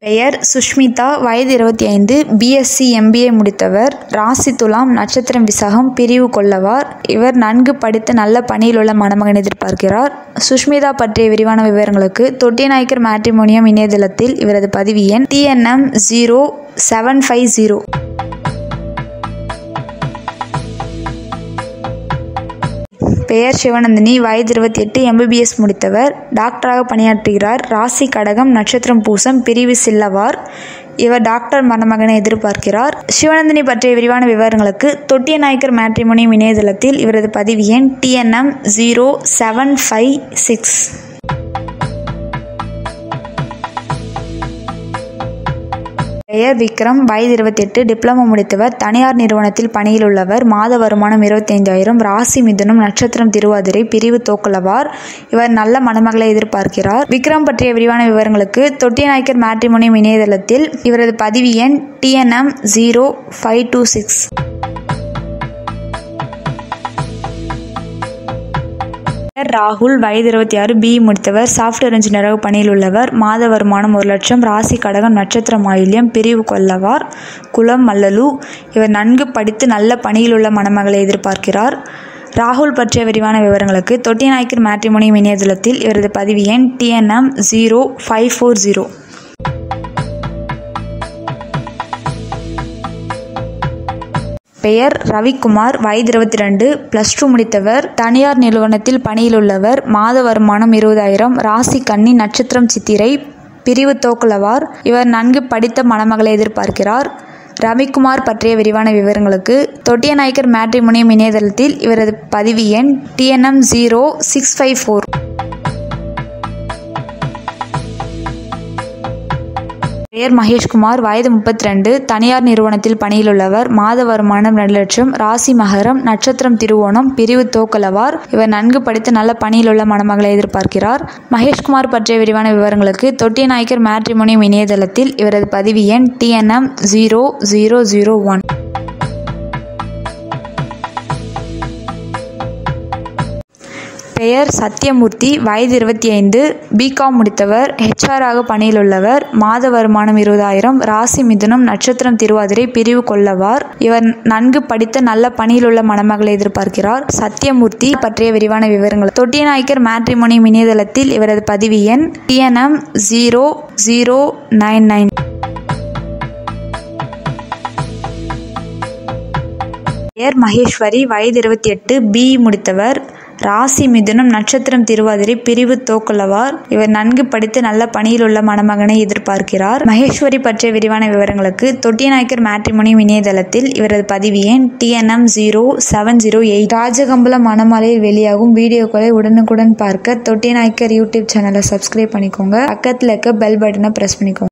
பெயர் சுஷ்மிதா வயது இருபத்தி ஐந்து பிஎஸ்சி எம்பிஏ முடித்தவர் ராசி துலாம் நட்சத்திரம் விசாகம் பிரிவு கொள்ளவார் இவர் நன்கு படித்து நல்ல பணியில் உள்ள மணமகன் எதிர்பார்க்கிறார் சுஷ்மிதா பற்றிய விரிவான விவரங்களுக்கு தொட்டிநாயக்கர் மேட்ரிமோனியம் இணையதளத்தில் இவரது பதிவு எண் TNM zero seven five zero பெயர் சிவநந்தினி வயது இருபத்தி எட்டு எம்பிபிஎஸ் முடித்தவர் டாக்டராக பணியாற்றுகிறார் ராசி கடகம் நட்சத்திரம் பூசம் பிரிவு சில்லவார் இவர் டாக்டர் மணமகனை எதிர்பார்க்கிறார் சிவநந்தினி பற்றிய விரிவான விவரங்களுக்கு தொட்டிய நாயக்கர் மேட்ரிமோனியம் இணையதளத்தில் இவரது பதிவு எண் TNM zero seven five six பெயர் விக்ரம் வயது இருபத்தெட்டு டிப்ளமோ முடித்தவர் தனியார் நிறுவனத்தில் பணியில் உள்ளவர் மாத வருமானம் இருபத்தைந்தாயிரம் ராசி மிதுனம் நட்சத்திரம் திருவாதிரை பிரிவு தோக்குலவார் இவர் நல்ல மணமகளை எதிர்பார்க்கிறார் விக்ரம் பற்றிய விரிவான விவரங்களுக்கு தொட்டிய நாயக்கர் மேட்ரிமோனியம் இணையதளத்தில் இவரது பதிவு எண் TNM zero five two six ராகுல் வயது இருபத்தி ஆறு பி முடித்தவர் சாஃப்ட்வேர் இன்ஜினியராக பணியில் உள்ளவர் மாத வருமானம் ஒரு லட்சம் ராசி கடகம் நட்சத்திரம் ஆயில்யம் பிரிவு கொல்லவார் குலம் மல்லலு இவர் நன்கு படித்து நல்ல பணியில் உள்ள மணமகளை எதிர்பார்க்கிறார் ராகுல் பற்றிய விரிவான விவரங்களுக்கு தொட்டி நாயக்கர் மேட்ரிமோனியம் இணையதளத்தில் இவரது பதிவு எண் TNM zero five four zero பெயர் ரவிக்குமார் வயது இருபத்தி ரெண்டு ப்ளஸ் டூ முடித்தவர் தனியார் நிறுவனத்தில் பணியில் உள்ளவர் மாத வருமானம் இருபதாயிரம் ராசி கன்னி நட்சத்திரம் சித்திரை பிரிவு தோக்குலவார் இவர் நன்கு படித்த மணமகளை எதிர்பார்க்கிறார் ரவிக்குமார் பற்றிய விரிவான விவரங்களுக்கு தொட்டிய நாயக்கர் மேட்ரிமுனியம் இணையதளத்தில் இவரது பதிவு எண் TNM zero six five four பெயர் மகேஷ்குமார் வயது முப்பத்தி ரெண்டு தனியார் நிறுவனத்தில் பணியில் உள்ளவர் மாத வருமானம் ரெண்டு லட்சம் ராசி மகரம் நட்சத்திரம் திருவோணம் பிரிவு தோக்கலவார் இவர் நன்கு படித்து நல்ல பணியில் உள்ள மணமகளை எதிர்பார்க்கிறார் மகேஷ்குமார் பற்றிய விரிவான விவரங்களுக்கு தொட்டிய நாயக்கர் மேட்ரிமோனியம் இணையதளத்தில் இவரது பதிவு எண் TNM zero zero zero one பெயர் சத்யமூர்த்தி வயது இருபத்தி ஐந்து பிகாம் முடித்தவர் ஹெச்ஆராக பணியில் உள்ளவர் மாத வருமானம் இருபதாயிரம் ராசி மிதுனம் நட்சத்திரம் திருவாதிரை பிரிவு கொள்ளவார் இவர் நன்கு படித்த நல்ல பணியில் உள்ள மணமகளை எதிர்பார்க்கிறார் சத்யமூர்த்தி பற்றிய விரிவான விவரங்கள் தொட்டிய நாயக்கர் மேட்ரிமோனியம் இணையதளத்தில் இவரது பதிவு எண் TNM zero zero nine nine பெயர் மகேஸ்வரி வயது இருபத்தி எட்டு பி முடித்தவர் ராசி மிதுனம் நட்சத்திரம் திருவாதிரை பிரிவு தோக்குலவார் இவர் நன்கு படித்து நல்ல பணியில் உள்ள மணமகனை எதிர்பார்க்கிறார் மகேஸ்வரி பற்றிய விரிவான விவரங்களுக்கு தொட்டிய நாயக்கர் மேட்ரிமோனியம் இணையதளத்தில் இவரது பதிவு எண் TNM zero seven zero eight Rajakambala மணமாலையில் வெளியாகும் வீடியோக்களை உடனுக்குடன் பார்க்க தொட்டிய நாயக்கர் யூடியூப் சேனலை சப்ஸ்கிரைப் பண்ணிக்கோங்க பக்கத்தில் இருக்க பெல் பட்டனை ப்ரெஸ் பண்ணிக்கோங்க